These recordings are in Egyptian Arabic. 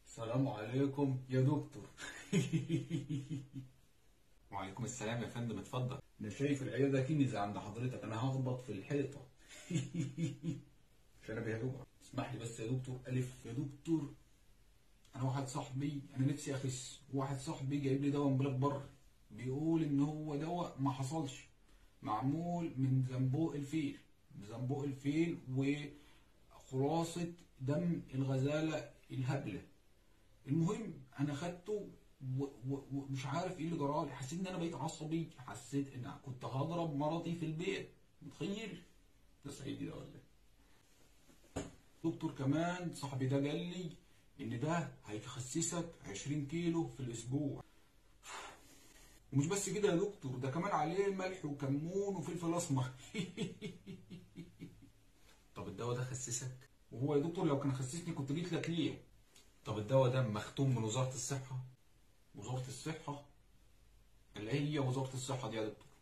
السلام عليكم يا دكتور وعليكم السلام يا فندم اتفضل انا شايف العياده كنز عند حضرتك انا هخبط في الحيطه عشان انا بهدوء اسمح لي بس يا دكتور الف يا دكتور انا واحد صاحبي انا نفسي اخس واحد صاحبي جايب لي دواء من بلاد بره بيقول ان هو دواء ما حصلش معمول من زنبوق الفيل زنبوق الفيل وخلاصه دم الغزاله الهبله المهم انا خدته و- و- ومش عارف ايه اللي جرالي حسيت ان انا بقيت عصبي حسيت ان كنت هضرب مراتي في البيت متخيل ده صعيدي ده ولا ايه دكتور كمان صاحبي ده قال لي ان ده هيخسسك 20 كيلو في الاسبوع ومش بس كده يا دكتور ده كمان عليه ملح وكمون وفلفل اسمر طب الدواء ده خسسك وهو يا دكتور لو كان خسسني كنت جيت لك ليه طب الدواء ده مختوم من وزارة الصحة وزارة الصحة اللي هي وزارة الصحة دي يا دكتور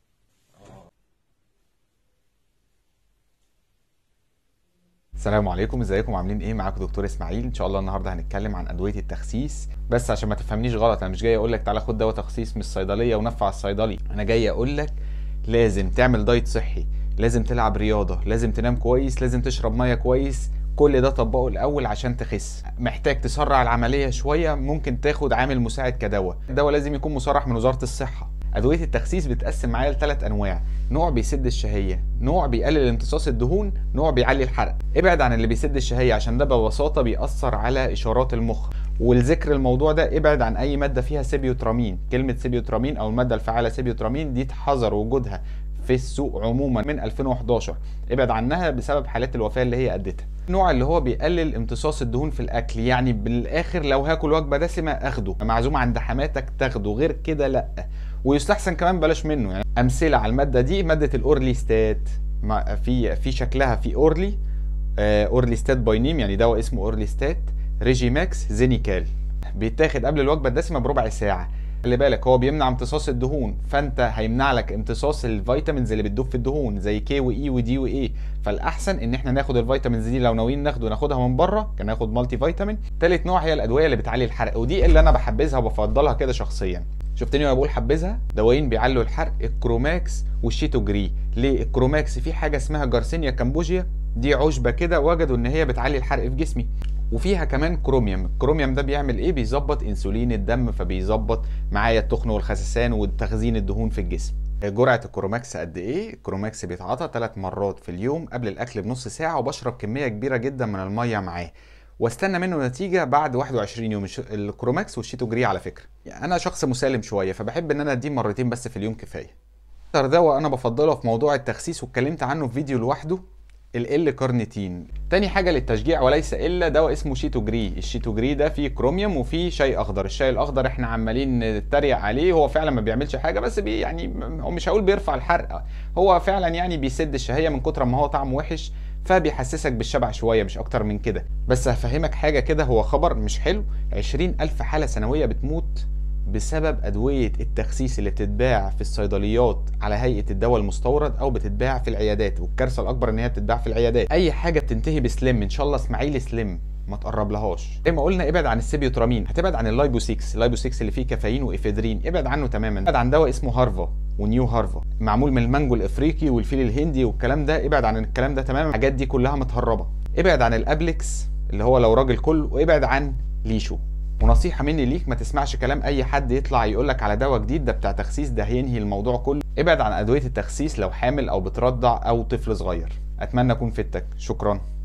السلام عليكم ازيكم عاملين ايه معاكم دكتور اسماعيل ان شاء الله النهارده هنتكلم عن ادويه التخسيس بس عشان ما تفهمنيش غلط انا مش جاي اقول لك تعالى خد دواء تخسيس من الصيدليه ونفع الصيدلي انا جاي اقول لك لازم تعمل دايت صحي لازم تلعب رياضه لازم تنام كويس لازم تشرب ميه كويس كل ده طبقه الاول عشان تخس محتاج تسرع العمليه شويه ممكن تاخد عامل مساعد كدواء الدواء لازم يكون مصرح من وزاره الصحه ادويه التخسيس بتقسم معايا لثلاث انواع نوع بيسد الشهيه نوع بيقلل امتصاص الدهون نوع بيعلي الحرق ابعد عن اللي بيسد الشهيه عشان ده ببساطه بيأثر على اشارات المخ والذكر الموضوع ده ابعد عن اي ماده فيها سيبيوترامين كلمه سيبيوترامين او الماده الفعاله سيبيوترامين دي اتحظر وجودها في السوق عموما من 2011 ابعد عنها بسبب حالات الوفاه اللي هي ادتها النوع اللي هو بيقلل امتصاص الدهون في الاكل يعني بالاخر لو هاكل وجبه دسمه اخده معزوم عند حماتك تاخده غير كده لا ويستحسن كمان بلاش منه يعني امثله على الماده دي ماده الاورليستات ما- في في شكلها في اورلي آه، اورليستات باينيم يعني دواء اسمه اورليستات ريجي ماكس زينيكال بيتاخد قبل الوجبه الدسمه بربع ساعه خلي بالك هو بيمنع امتصاص الدهون فانت هيمنع لك امتصاص الفيتامينز اللي بتدوب في الدهون زي كي واي ودي واي فالاحسن ان احنا ناخد الفيتامينز دي لو ناويين ناخده ناخدها من بره كان ناخد مالتي فيتامين تالت نوع هي الادويه اللي بتعلي الحرق ودي اللي انا بحبذها وبفضلها كده شخصيا شفتني وانا بقول حبذها دوايين بيعلوا الحرق الكروماكس والشيتو جري ليه الكروماكس في حاجه اسمها جارسينيا كامبوجيا دي عشبه كده وجدوا ان هي بتعلي الحرق في جسمي وفيها كمان كروميوم الكروميوم ده بيعمل ايه بيظبط انسولين الدم فبيظبط معايا التخن والخسسان وتخزين الدهون في الجسم جرعة الكروماكس قد ايه؟ الكروماكس بيتعاطى ثلاث مرات في اليوم قبل الاكل بنص ساعة وبشرب كمية كبيرة جدا من المية معاه واستنى منه نتيجة بعد 21 يوم الش- الكروماكس والشيتو جري على فكرة يعني انا شخص مسالم شوية فبحب ان انا اديه مرتين بس في اليوم كفاية اكتر دواء انا بفضله في موضوع التخسيس واتكلمت عنه في فيديو لوحده ال كارنيتين تاني حاجه للتشجيع وليس الا دواء اسمه شيتو جري الشيتو جري ده فيه كروميوم وفيه شاي اخضر الشاي الاخضر احنا عمالين نتريق عليه هو فعلا ما بيعملش حاجه بس بي يعني هو مش هقول بيرفع الحرق هو فعلا يعني بيسد الشهيه من كتر ما هو طعمه وحش فبيحسسك بالشبع شويه مش اكتر من كده بس هفهمك حاجه كده هو خبر مش حلو 20 الف حاله سنويه بتموت بسبب أدوية التخسيس اللي بتتباع في الصيدليات على هيئة الدواء المستورد أو بتتباع في العيادات والكارثة الأكبر إن هي بتتباع في العيادات أي حاجة بتنتهي بسلم إن شاء الله إسماعيل سلم ما تقرب لهاش زي ما قلنا ابعد عن السيبيوترامين هتبعد عن اللايبو 6 اللايبو 6 اللي فيه كافيين وافيدرين ابعد عنه تماما ابعد عن دواء اسمه هارفا ونيو هارفا معمول من المانجو الافريقي والفيل الهندي والكلام ده ابعد عن الكلام ده تماما الحاجات دي كلها متهربه ابعد عن الابلكس اللي هو لو راجل كل وابعد عن ليشو ونصيحة مني ليك ما تسمعش كلام أي حد يطلع يقولك على دواء جديد ده بتاع تخسيس ده هينهي الموضوع كله ابعد عن أدوية التخسيس لو حامل أو بترضع أو طفل صغير أتمنى أكون فدتك شكرا